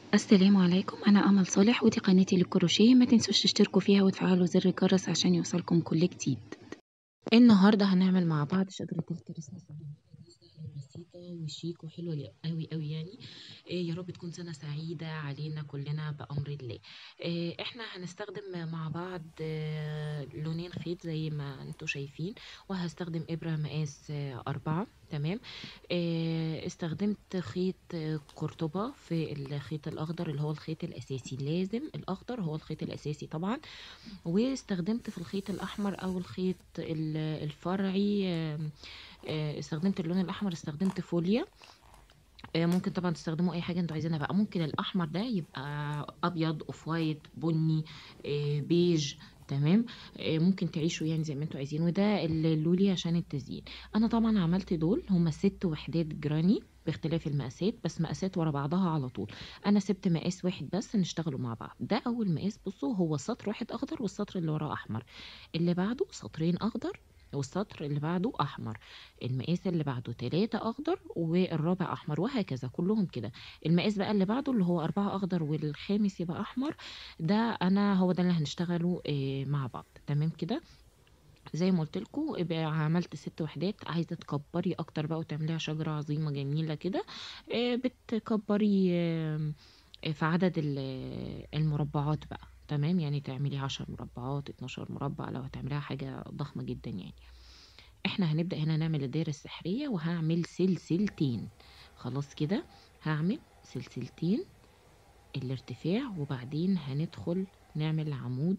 السلام عليكم أنا أمل صالح ودي قناتي للكروشيه ما تنسوش تشتركوا فيها وتفعلوا زر الجرس عشان يوصلكم كل جديد النهاردة هنعمل مع بعض شجرة الكريسماس بسيطة وشيك وحلوة قوي قوي يعني إيه يا رب تكون سنة سعيدة علينا كلنا بأمر الله إيه احنا هنستخدم مع بعض آه، لونين خيط زي ما انتوا شايفين وهستخدم إبرة مقاس آه، أربعة تمام آه، استخدمت خيط آه، قرطبة في الخيط الأخضر اللي هو الخيط الأساسي لازم الأخضر هو الخيط الأساسي طبعا واستخدمت في الخيط الأحمر أو الخيط ال- الفرعي آه، آه، استخدمت اللون الأحمر استخدمت فوليا آه، ممكن طبعا تستخدموا اي حاجه انتوا عايزينها بقى ممكن الاحمر ده يبقى ابيض اوف وايت بني آه، بيج تمام آه، ممكن تعيشوا يعني زي ما انتوا عايزين وده اللولي عشان التزيين انا طبعا عملت دول هما ست وحدات جراني باختلاف المقاسات بس مقاسات ورا بعضها على طول انا سبت مقاس واحد بس نشتغلوا مع بعض ده اول مقاس بصوا هو سطر واحد اخضر والسطر اللي وراه احمر اللي بعده سطرين اخضر والسطر اللي بعده احمر المقاس اللي بعده تلاتة اخضر والرابع احمر وهكذا كلهم كده المقاس بقى اللي بعده اللي هو أربعة أخضر والخامس يبقى أحمر ده أنا هو ده اللي هنشتغله آه، مع بعض تمام كده زي ما قلت لكم عملت ست وحدات عايزه تكبري اكتر بقى وتعمليها شجره عظيمه جميله كده آه، بتكبري آه، في عدد ال- المربعات بقى تمام يعني تعملي عشر مربعات اتناشر مربع لو هتعمليها حاجه ضخمه جدا يعني احنا هنبدأ هنا نعمل الدايرة السحرية وهعمل سلسلتين خلاص كده هعمل سلسلتين الارتفاع وبعدين هندخل نعمل عمود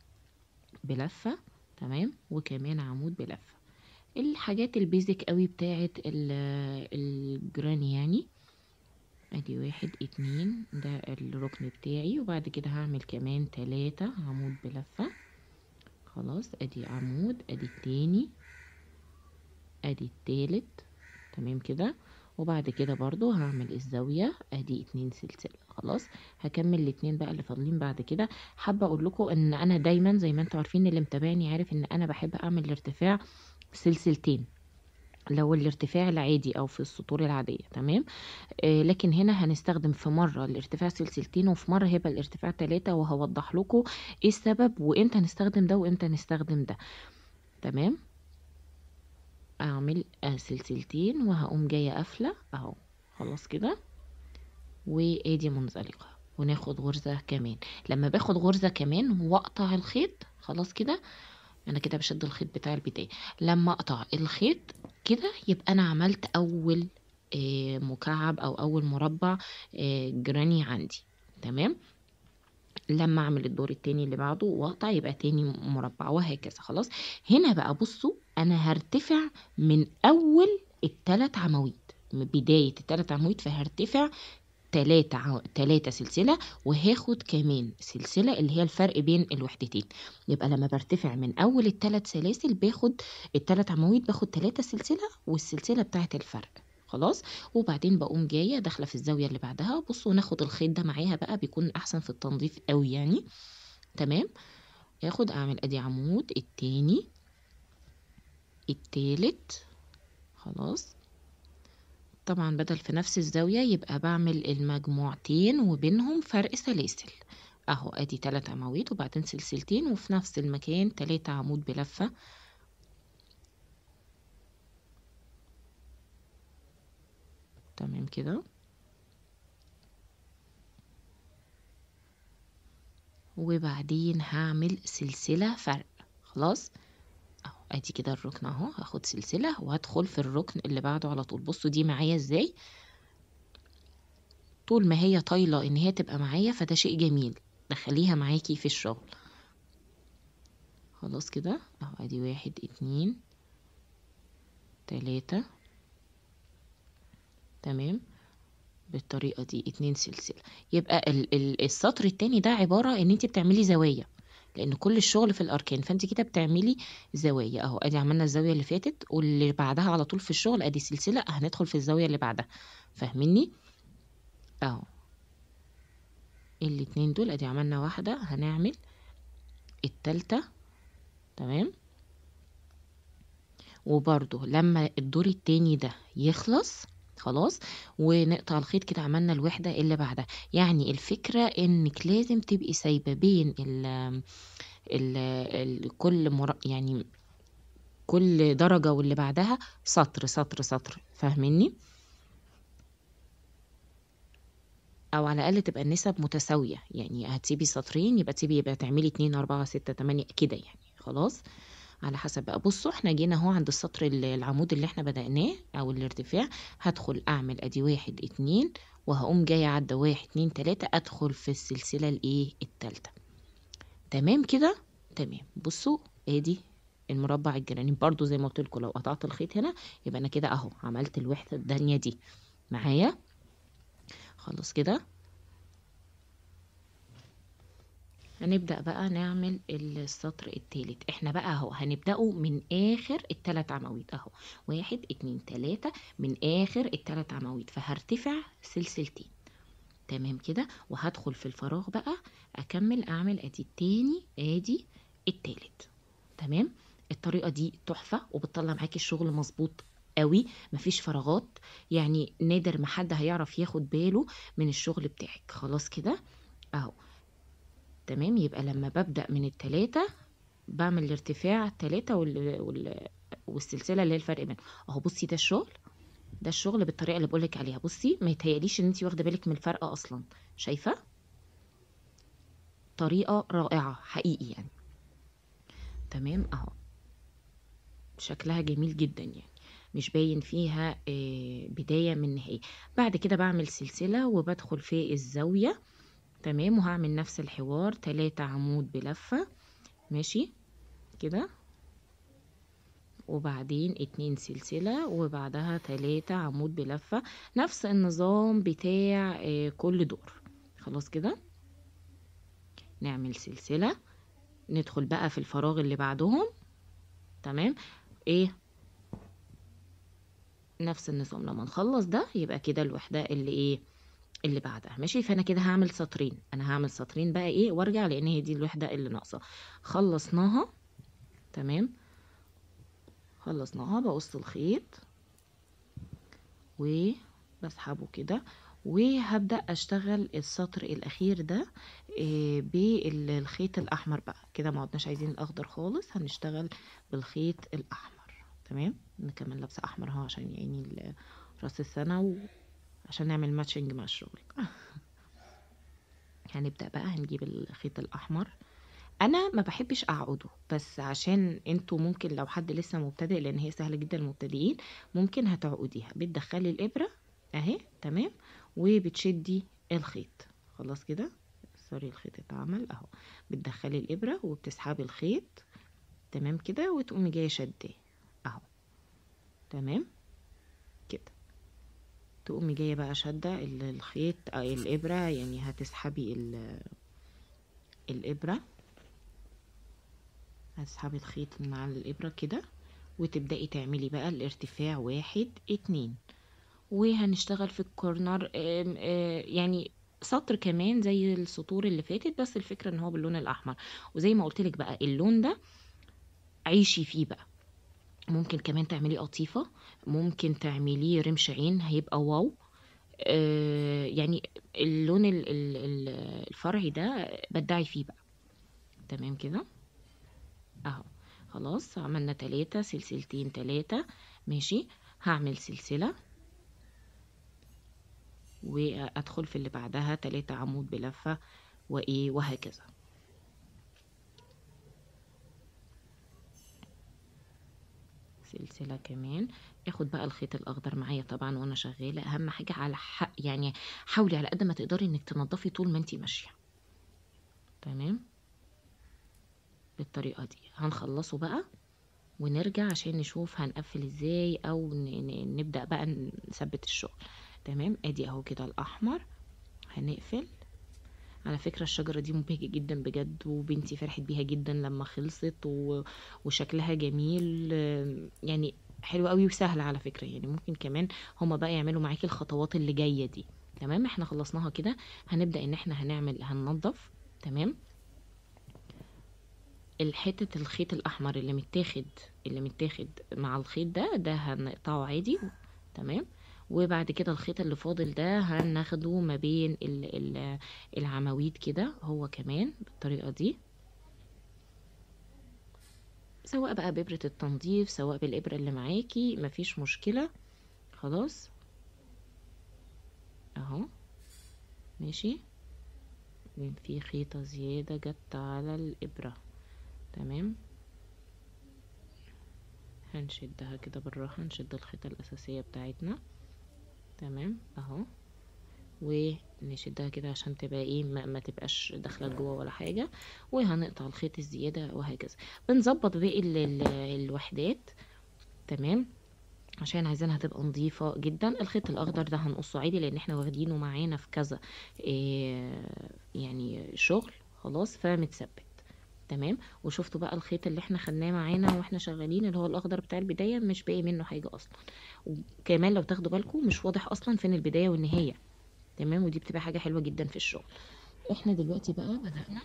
بلفة تمام وكمان عمود بلفة الحاجات البيزك قوي بتاعت ال- الجراني يعني ادي واحد اتنين ده الركن بتاعي وبعد كده هعمل كمان تلاتة عمود بلفة خلاص ادي عمود ادي التاني ادي التالت تمام كده وبعد كده برضو هعمل الزاوية ادي اتنين سلسلة خلاص هكمل الاتنين بقى اللي فاضلين بعد كده حابة اقول لكم ان انا دايما زي ما انتوا عارفين اللي متابعني عارف ان انا بحب اعمل الارتفاع سلسلتين لو الارتفاع العادي او في السطور العادية تمام آه لكن هنا هنستخدم في مرة الارتفاع سلسلتين وفي مرة هيبقى الارتفاع تلاتة وهوضح لكم ايه السبب وامتى نستخدم ده وامتى نستخدم ده تمام اعمل آه، سلسلتين وهقوم جاية قافلة اهو خلاص كده وادي منزلقة وناخد غرزة كمان لما باخد غرزة كمان واقطع الخيط خلاص كده انا كده بشد الخيط بتاع البداية لما اقطع الخيط كده يبقى انا عملت اول آه، مكعب او اول مربع آه، جراني عندي تمام لما اعمل الدور التاني اللي بعده واقطع يبقى تاني مربع وهكذا خلاص هنا بقى بصوا انا هرتفع من اول التلات عواميد من بداية التلات عواميد فهرتفع تلاتة عو... تلاتة سلسلة وهاخد كمان سلسلة اللي هي الفرق بين الوحدتين يبقى لما برتفع من أول التلات سلاسل باخد التلات عواميد باخد تلاتة سلسلة والسلسلة بتاعت الفرق خلاص وبعدين بقوم جاية داخلة في الزاوية اللي بعدها بصوا ناخد الخيط ده معاها بقى بيكون أحسن في التنظيف قوي يعني تمام اخد اعمل ادي عمود التاني التالت خلاص طبعا بدل في نفس الزاوية يبقى بعمل المجموعتين وبينهم فرق سلاسل اهو ادي تلات عواميد وبعدين سلسلتين وفي نفس المكان تلاتة عمود بلفة تمام كده وبعدين هعمل سلسلة فرق خلاص اهو ادي كده الركن اهو هاخد سلسلة وهدخل في الركن اللي بعده على طول بصوا دي معايا ازاي طول ما هي طايلة ان هي تبقى معايا فده شيء جميل دخليها معاكي في الشغل خلاص كده اهو ادي واحد اتنين تلاتة تمام بالطريقة دي اتنين سلسلة يبقى ال ال السطر التاني ده عبارة ان انت بتعملي زوايا لان كل الشغل في الاركان فانت كده بتعملي زوايا اهو ادي عملنا الزاوية اللي فاتت واللي بعدها على طول في الشغل ادي سلسلة هندخل في الزاوية اللي بعدها فاهميني اهو الاتنين دول ادي عملنا واحدة هنعمل التالتة تمام وبرضو لما الدور التاني ده يخلص خلاص ونقطع الخيط كده عملنا الوحدة اللي بعدها يعني الفكرة انك لازم تبقي سايبة بين ال ال ال كل مر... يعني كل درجة واللي بعدها سطر سطر سطر فاهميني او على الاقل تبقى النسب متساوية يعني هتسيبي سطرين يبقى تسيبي يبقى تعملي اتنين اربعة ستة تمانية كده يعني خلاص على حسب بقى بصوا احنا جينا اهو عند السطر ال- العمود اللي احنا بدأناه او الارتفاع هدخل اعمل ادي واحد اتنين وهقوم جاية عدى واحد اتنين تلاتة ادخل في السلسلة الايه التالتة تمام كده تمام بصوا ادي المربع الجناني برضو زي ما قلت لكم لو قطعت الخيط هنا يبقى انا كده اهو عملت الوحدة الدانية دي معايا خلاص كده هنبدأ بقى نعمل السطر التالت احنا بقى اهو هنبدأه من اخر التلات عواميد اهو واحد اتنين تلاتة من اخر التلات عواميد فهرتفع سلسلتين تمام كده وهدخل في الفراغ بقى اكمل اعمل ادي التاني ادي التالت تمام الطريقة دي تحفة وبتطلع معاكي الشغل مظبوط قوي مفيش فراغات يعني نادر ما حد هيعرف ياخد باله من الشغل بتاعك خلاص كده اهو تمام يبقى لما ببدأ من التلاتة بعمل الارتفاع تلاتة وال... وال... والسلسلة اللي هي الفرق بينهم اهو بصي ده الشغل ده الشغل بالطريقة اللي بقولك عليها بصي ما يتهيأليش ان انتي واخدة بالك من الفرق اصلا شايفة طريقة رائعة حقيقي يعني تمام اهو شكلها جميل جدا يعني مش باين فيها آه، بداية من نهاية بعد كده بعمل سلسلة وبدخل في الزاوية تمام وهعمل نفس الحوار تلاتة عمود بلفة ماشي كده وبعدين اتنين سلسلة وبعدها تلاتة عمود بلفة نفس النظام بتاع آه، كل دور خلاص كده نعمل سلسلة ندخل بقى في الفراغ اللي بعدهم تمام ايه نفس النظام لما نخلص ده يبقى كده الوحدة اللي ايه اللي بعدها ماشي فانا كده هعمل سطرين انا هعمل سطرين بقى ايه وارجع لان هي دي الوحدة اللي ناقصة خلصناها تمام خلصناها بقص الخيط وبسحبه كده وهبدأ أشتغل السطر الأخير ده آه، بالخيط الأحمر بقى كده ما عدناش عايزين الأخضر خالص هنشتغل بالخيط الأحمر تمام أنا كمان لابسة أحمر اهو عشان يعني ال- راس السنة وعشان نعمل ماتشنج مع الشغل هنبدأ بقى هنجيب الخيط الأحمر انا ما بحبش اقعده بس عشان انتوا ممكن لو حد لسه مبتدئ لان هي سهله جدا للمبتدئين ممكن هتعقديها بتدخلي الابره اهي تمام وبتشدي الخيط خلاص كده سوري الخيط اتعمل اهو بتدخلي الابره وبتسحبي الخيط تمام كده وتقومي جايه شداه اهو تمام كده تقومي جايه بقى شاده ال- الخيط آه، الابره يعني هتسحبي ال- الابره هتسحبي الخيط من على الإبرة كده وتبدأي تعملي بقى الارتفاع واحد اتنين وهنشتغل في الكورنر آم، آه، يعني سطر كمان زي السطور اللي فاتت بس الفكرة ان هو باللون الأحمر وزي ما قلتلك بقى اللون ده عيشي فيه بقى ممكن كمان تعمليه قطيفة ممكن تعمليه رمش عين هيبقى واو آه، يعني اللون ال- ال- ال- الفرعي ده بدعي فيه بقى تمام كده اهو خلاص عملنا تلاتة سلسلتين تلاتة ماشي هعمل سلسلة وادخل في اللي بعدها تلاتة عمود بلفة وايه وهكذا سلسلة كمان اخد بقى الخيط الاخضر معايا طبعا وانا شغالة اهم حاجة على حق يعني حاولي على قد ما تقدري انك تنضفي طول ما انتي ماشية تمام بالطريقة دي هنخلصه بقى ونرجع عشان نشوف هنقفل ازاي او ن- ن- نبدأ بقى نثبت الشغل تمام ادي اهو كده الاحمر هنقفل على فكرة الشجرة دي مبهجة جدا بجد وبنتي فرحت بيها جدا لما خلصت و... وشكلها جميل آم، يعني حلو قوي وسهل على فكرة يعني ممكن كمان هما بقى يعملوا معاكي الخطوات اللي جاية دي تمام احنا خلصناها كده هنبدأ ان احنا هنعمل هننضف تمام الحتة الخيط الأحمر اللي متاخد اللي متاخد مع الخيط ده ده هنقطعه عادي تمام وبعد كده الخيط اللي فاضل ده هناخده ما بين ال ال العواميد كده هو كمان بالطريقة دي سواء بقى بإبرة التنظيف سواء بالإبرة اللي معاكي مفيش مشكلة خلاص اهو ماشي في خيطة زيادة جت على الإبرة تمام هنشدها كده بالراحة نشد الخيطة الأساسية بتاعتنا تمام اهو ونشدها كده عشان تبقى ايه ما, ما تبقاش داخله لجوه ولا حاجه وهنقطع الخيط الزياده وهكذا بنظبط باقي ال ال الوحدات تمام عشان عايزينها تبقى نظيفة جدا الخيط الأخضر ده هنقصه عادي لأن احنا واخدينه معانا في كذا إيه يعني شغل خلاص فمتثبت تمام وشفتوا بقى الخيط اللي احنا خدناه معانا واحنا شغالين اللي هو الاخضر بتاع البدايه مش باقي منه حاجه اصلا وكمان لو تاخدوا بالكم مش واضح اصلا فين البدايه والنهايه تمام ودي بتبقى حاجه حلوه جدا في الشغل احنا دلوقتي بقى بدأنا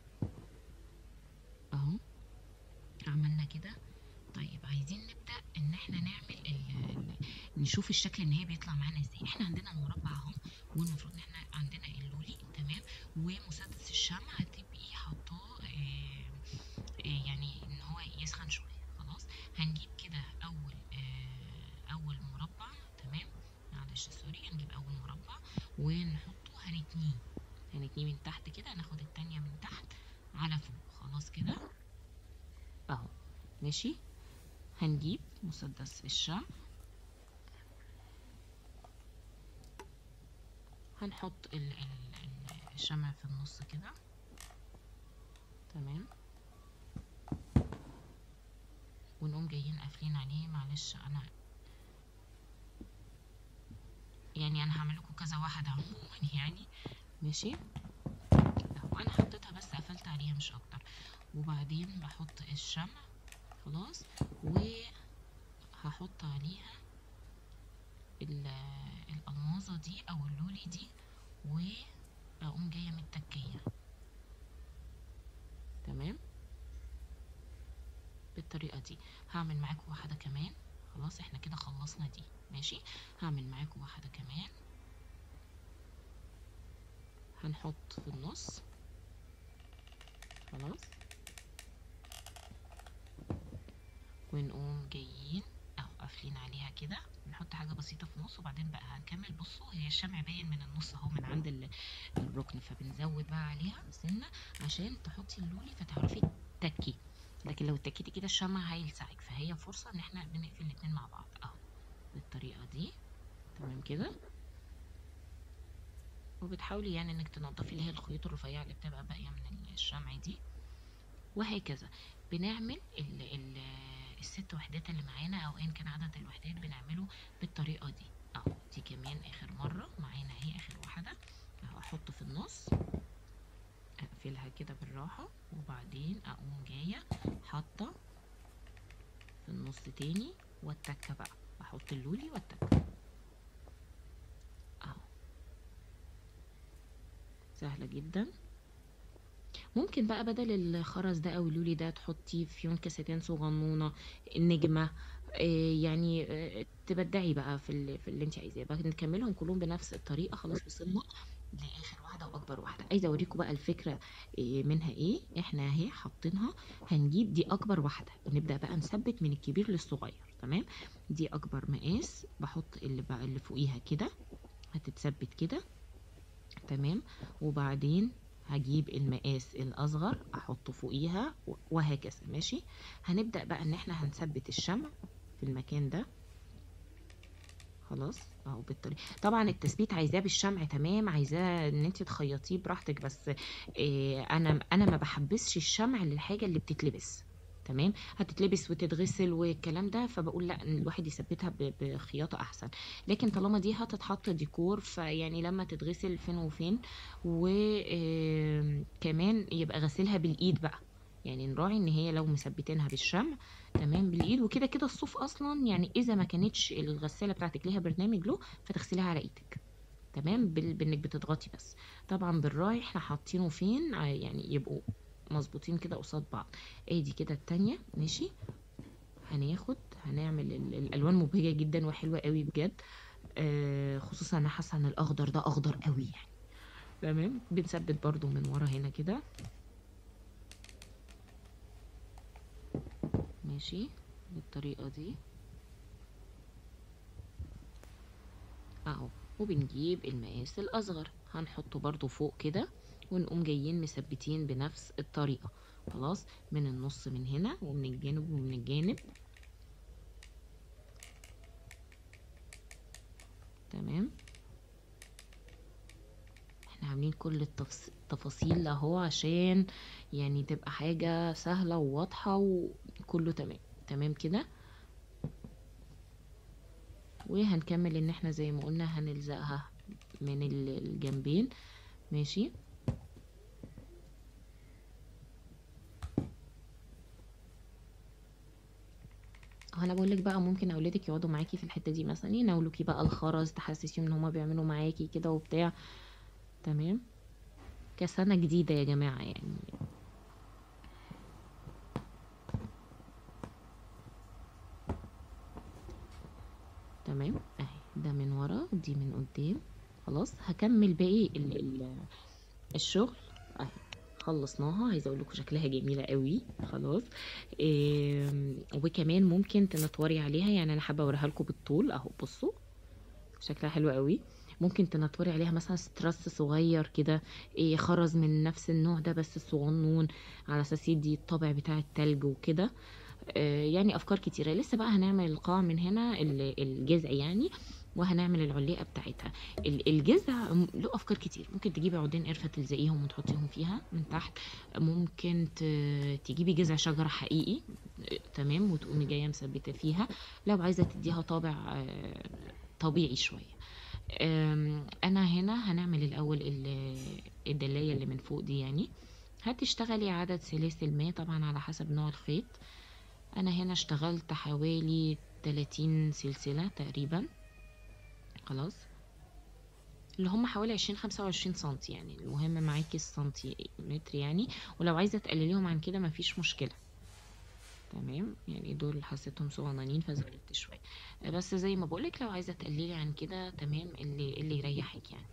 اهو عملنا كده طيب عايزين نبدأ ان احنا نعمل ال نشوف الشكل النهائي بيطلع معانا ازاي احنا عندنا المربع اهو والمفروض ان احنا عندنا اللولي تمام ومسدس الشمع هتبقي حاطاه اه اه يعني ان هو يسخن شويه خلاص هنجيب كده اول اه اول مربع تمام معلش سوري هنجيب اول مربع ونحطه هنتنيه هنتنيه من تحت كده هناخد التانية من تحت على فوق خلاص كده اهو ماشي هنجيب مسدس الشمع هنحط ال ال الشمع في النص كده تمام ونقوم جايين قافلين عليه معلش انا يعني انا هعمل لكم كذا واحده عموما يعني ماشي اهو انا حطيتها بس قفلت عليها مش اكتر وبعدين بحط الشمع خلاص وهحط عليها الالماظه دي او اللولي دي واقوم جايه متكيه تمام بالطريقه دي هعمل معاكم واحده كمان خلاص احنا كده خلصنا دي ماشي هعمل معاكم واحده كمان هنحط في النص خلاص ونقوم جايين اهو قافلين عليها كده نحط حاجه بسيطه في النص وبعدين بقى هنكمل بصوا هي الشمع باين من النص اهو من عند الركن فبنزود بقى عليها سنه عشان تحطي اللولي فتعرفي تكي لكن لو اتكيتي كده الشمع هيلسعك فهي فرصه ان احنا بنقفل الاتنين مع بعض اهو بالطريقه دي تمام كده وبتحاولي يعني انك تنضفي اللي هي الخيوط الرفيعه اللي بتبقى باقيه من الشمع دي وهكذا بنعمل ال ال الست وحدات اللي معانا او ايا كان عدد الوحدات بنعمله بالطريقه دي اهو دي كمان اخر مره معانا اهي اخر واحده اهو احط في النص اقفلها كده بالراحه وبعدين اقوم جايه حاطه في النص تاني والتكه بقى احط اللولي والتكه اهو سهله جدا ممكن بقى بدل الخرز ده او اللولي ده تحطي فيون كاسيتين صغنونه نجمه إيه يعني إيه تبدعي بقى في اللي, في اللي انت عايزاه بقى نكملهم كلهم بنفس الطريقه خلاص وصلنا لاخر واحده واكبر واحده عايزه اوريكم بقى الفكره إيه منها ايه احنا اهي حاطينها هنجيب دي اكبر واحده ونبدا بقى نثبت من الكبير للصغير تمام دي اكبر مقاس بحط اللي بقى اللي فوقيها كده هتتثبت كده تمام وبعدين هجيب المقاس الاصغر احطه فوقيها وهكذا ماشي هنبدا بقى ان احنا هنثبت الشمع في المكان ده خلاص اهو بالطريقه طبعا التثبيت عايزاه بالشمع تمام عايزاه ان انت تخيطيه براحتك بس إيه انا انا ما بحبسش الشمع للحاجه اللي بتتلبس تمام هتتلبس وتتغسل والكلام ده فبقول لا الواحد يثبتها بخياطه احسن لكن طالما دي هتتحط ديكور فيعني لما تتغسل فين وفين وكمان يبقى غسلها بالايد بقى يعني نراعي ان هي لو مثبتينها بالشمع تمام بالايد وكده كده الصوف اصلا يعني اذا ما كانتش الغساله بتاعتك ليها برنامج له فتغسليها على ايدك تمام بانك بتضغطي بس طبعا بالراعي احنا حاطينه فين يعني يبقوا مظبوطين كده قصاد بعض ادي كده التانية ماشي هناخد هنعمل الالوان مبهجه جدا وحلوه قوي بجد آه خصوصا انا حاسه ان الاخضر ده اخضر قوي يعني تمام بنثبت برضو من ورا هنا كده ماشي بالطريقه دي اهو وبنجيب المقاس الاصغر هنحطه برضو فوق كده ونقوم جايين مثبتين بنفس الطريقه خلاص من النص من هنا ومن الجانب ومن الجانب تمام احنا عاملين كل التفص- التفاصيل اهو عشان يعني تبقى حاجة سهلة وواضحة وكله تمام تمام كده وهنكمل ان احنا زي ما قلنا هنلزقها من ال- الجنبين ماشي انا بقول لك بقى ممكن اولادك يقعدوا معاكي في الحته دي مثلا يناولوكي بقى الخرز تحسسيهم ان هما بيعملوا معاكي كده وبتاع تمام كسنه جديده يا جماعه يعني تمام اهي ده من ورا دي من قدام خلاص هكمل باقي ال ال الشغل اهي خلصناها عايزه اقول لكم شكلها جميله قوي خلاص إيه وكمان ممكن تنطوري عليها يعني انا حابه اوريها لكم بالطول اهو بصوا شكلها حلو قوي ممكن تنطوري عليها مثلا سترس صغير كده إيه خرز من نفس النوع ده بس صغنون على اساس يدي الطابع بتاع التلج وكده آه، يعني افكار كتيره لسه بقى هنعمل القاع من هنا ال- الجذع يعني وهنعمل العليقه بتاعتها ال- الجذع م- له افكار كتير ممكن تجيبي عودين قرفه تلزقيهم وتحطيهم فيها من تحت ممكن ت- تجيبي جذع شجره حقيقي آه، تمام وتقومي جايه مثبته فيها لو عايزه تديها طابع آه، طبيعي شويه آم، انا هنا هنعمل الاول ال- الدلايه اللي من فوق دي يعني هتشتغلي عدد سلاسل ما طبعا على حسب نوع الخيط انا هنا اشتغلت حوالي 30 سلسلة تقريبا خلاص اللي هم حوالي 20 25 سنتي يعني المهم معاكي السنتيمتر يعني ولو عايزة تقلليهم عن كده مفيش مشكلة تمام يعني دول حسيتهم صغننين فزودت شوية بس زي ما بقولك لو عايزة تقللي عن كده تمام اللي اللي يريحك يعني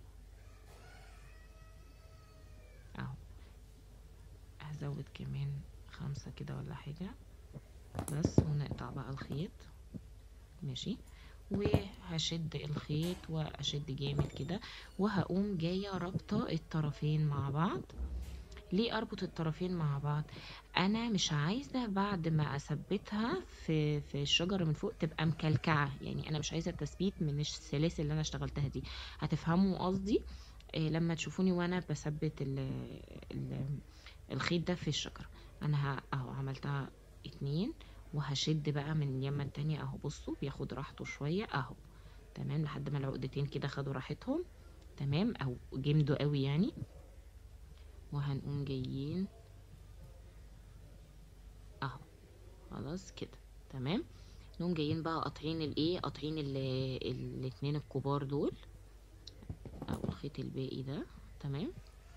اهو هزود كمان خمسة كده ولا حاجة بس ونقطع بقى الخيط ماشي وهشد الخيط واشد جامد كده وهقوم جايه رابطه الطرفين مع بعض ليه اربط الطرفين مع بعض انا مش عايزه بعد ما اثبتها في في الشجره من فوق تبقى مكلكعه يعني انا مش عايزه التثبيت من السلاسل اللي انا اشتغلتها دي هتفهموا قصدي إيه لما تشوفوني وانا بثبت ال ال الخيط ده في الشجره انا ه- اهو عملتها اتنين وهشد بقى من اليمة التانية اهو بصوا بياخد راحته شوية اهو تمام لحد ما العقدتين كده خدوا راحتهم تمام او جمدوا قوي يعني وهنقوم جايين اهو خلاص كده تمام نقوم جايين بقى قاطعين الايه قاطعين ال- الاتنين الكبار دول او الخيط الباقي ده تمام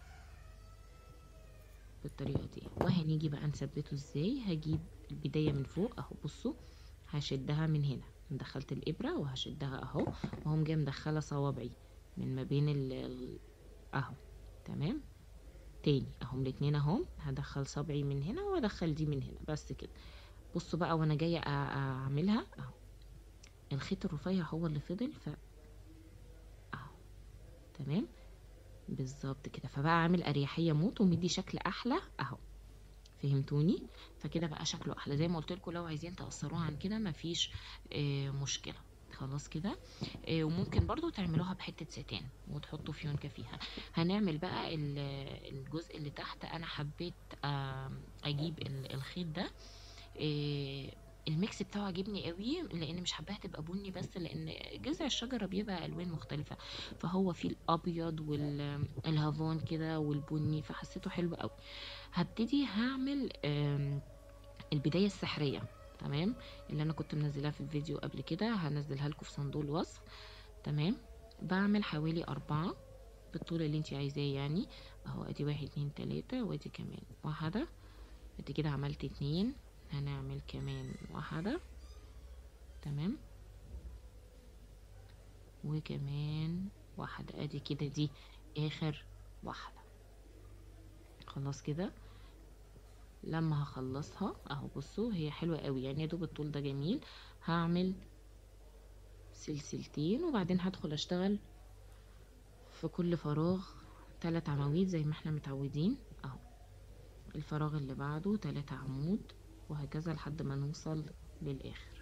بالطريقة دي وهنيجي بقى نثبته ازاي هجيب البداية من فوق اهو بصوا هشدها من هنا دخلت الابرة وهشدها اهو وهم جاي مدخلة صوابعي من ما بين ال ال- اهو تمام تاني اهم الاتنين اهم هدخل صبعي من هنا وادخل دي من هنا بس كده بصوا بقى وانا جاية أ- اعملها اهو الخيط الرفيع هو اللي فضل ف اهو تمام بالظبط كده فبقى عامل اريحيه موت ومدي شكل احلى اهو فهمتوني فكده بقى شكله احلى زي ما قلت لكم لو عايزين تقصروها عن كده مفيش آه مشكله خلاص كده آه وممكن برضو تعملوها بحته ستان وتحطوا فيونكه فيها هنعمل بقى ال- الجزء اللي تحت انا حبيت آه اجيب ال- الخيط ده آه الميكس بتاعه عجبني قوي لان مش حباها تبقى بني بس لان جذع الشجره بيبقى الوان مختلفه فهو فيه الابيض والهافون كده والبني فحسيته حلو قوي هبتدي هعمل آم، البدايه السحريه تمام اللي انا كنت منزلاها في الفيديو قبل كده هنزلها لكم في صندوق الوصف تمام بعمل حوالي أربعة بالطول اللي انت عايزاه يعني اهو ادي واحد اتنين تلاتة وادي كمان واحدة ادي كده عملت اتنين هنعمل كمان واحدة تمام وكمان واحدة ادي كده دي اخر واحدة خلاص كده لما هخلصها اهو بصوا هي حلوة قوي يعني يا دوب الطول ده جميل هعمل سلسلتين وبعدين هدخل اشتغل في كل فراغ تلات عواميد زي ما احنا متعودين اهو الفراغ اللي بعده تلاتة عمود وهكذا لحد ما نوصل للاخر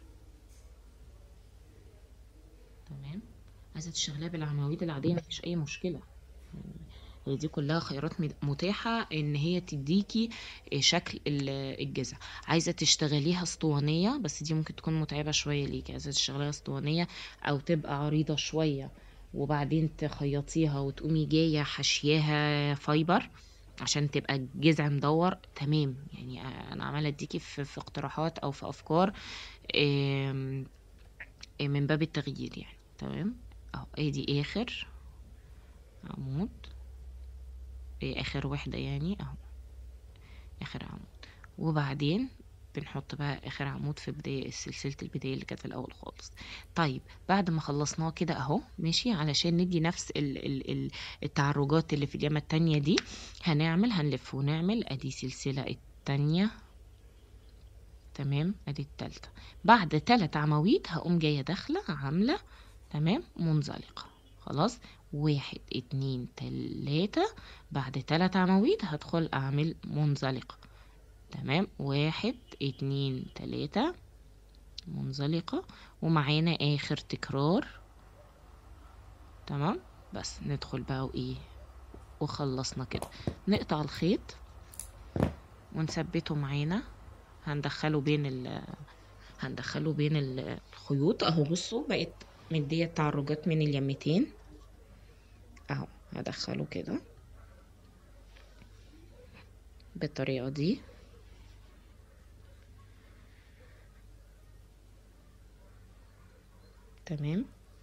تمام عايزة تشتغليها بالعواميد العادية مفيش اي مشكلة هي دي كلها خيارات مد- متاحة ان هي تديكي شكل ال- الجذع عايزة تشتغليها اسطوانية بس دي ممكن تكون متعبة شوية ليكي عايزة تشتغليها اسطوانية او تبقى عريضة شوية وبعدين تخيطيها وتقومي جاية حشياها فايبر عشان تبقى الجذع مدور تمام يعني انا عمالة اديكي في, في اقتراحات او في افكار آم، من باب التغيير يعني تمام اهو ادي اخر عمود إيه اخر وحدة يعني اهو اخر عمود وبعدين بنحط بقى اخر عمود في بداية سلسلة البداية اللي كانت في الاول خالص طيب بعد ما خلصناه كده اهو ماشي علشان ندي نفس ال ال ال التعرجات اللي في اليمة التانية دي هنعمل هنلف ونعمل ادي سلسلة التانية تمام ادي التالتة بعد تلات عواميد هقوم جاية داخلة عاملة تمام منزلقة خلاص واحد اتنين تلاتة بعد تلات عواميد هدخل اعمل منزلقة تمام واحد اتنين تلاتة منزلقة ومعانا اخر تكرار تمام بس ندخل بقى وايه وخلصنا كده نقطع الخيط ونثبته معانا هندخله بين ال هندخله بين ال- الخيوط اهو بصوا بقت مدية تعرجات من اليمتين اهو هدخله كده بالطريقة دي تمام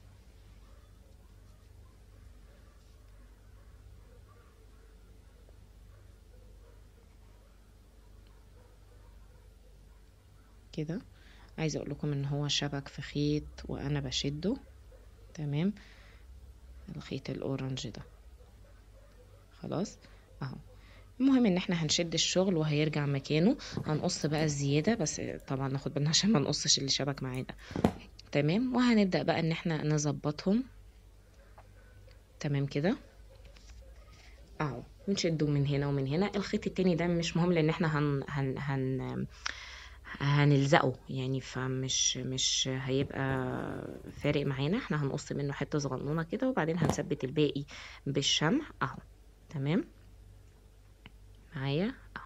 كده عايزه اقول لكم ان هو شبك في خيط وانا بشده تمام الخيط الاورنج ده خلاص اهو المهم ان احنا هنشد الشغل وهيرجع مكانه هنقص بقى الزياده بس طبعا ناخد بالنا عشان ما نقصش اللي شبك معانا تمام وهنبدا بقى ان احنا نظبطهم تمام كده اهو ونشده من هنا ومن هنا الخيط التاني ده مش مهم لان احنا هن هن هن هنلزقه يعني فمش مش هيبقى فارق معانا احنا هنقص منه حته صغنونه كده وبعدين هنثبت الباقي بالشمع اهو تمام معايا اهو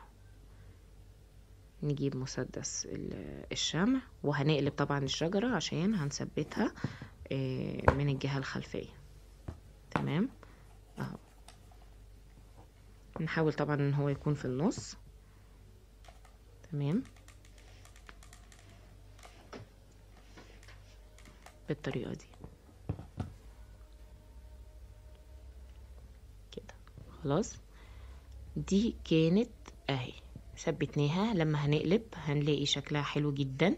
نجيب مسدس ال- الشمع وهنقلب طبعا الشجره عشان هنثبتها آه، من الجهه الخلفيه تمام اهو نحاول طبعا ان هو يكون في النص تمام بالطريقة دي كده خلاص دي كانت اهي ثبتناها لما هنقلب هنلاقي شكلها حلو جدا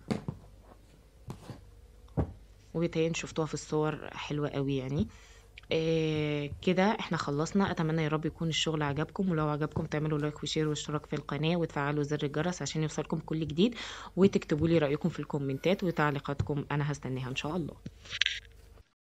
وبتهيألي شفتوها في الصور حلوة قوي يعني آه كده احنا خلصنا اتمنى يا رب يكون الشغل عجبكم ولو عجبكم تعملوا لايك وشير واشتراك في القناة وتفعلوا زر الجرس عشان يوصلكم كل جديد وتكتبوا لي رأيكم في الكومنتات وتعليقاتكم انا هستناها ان شاء الله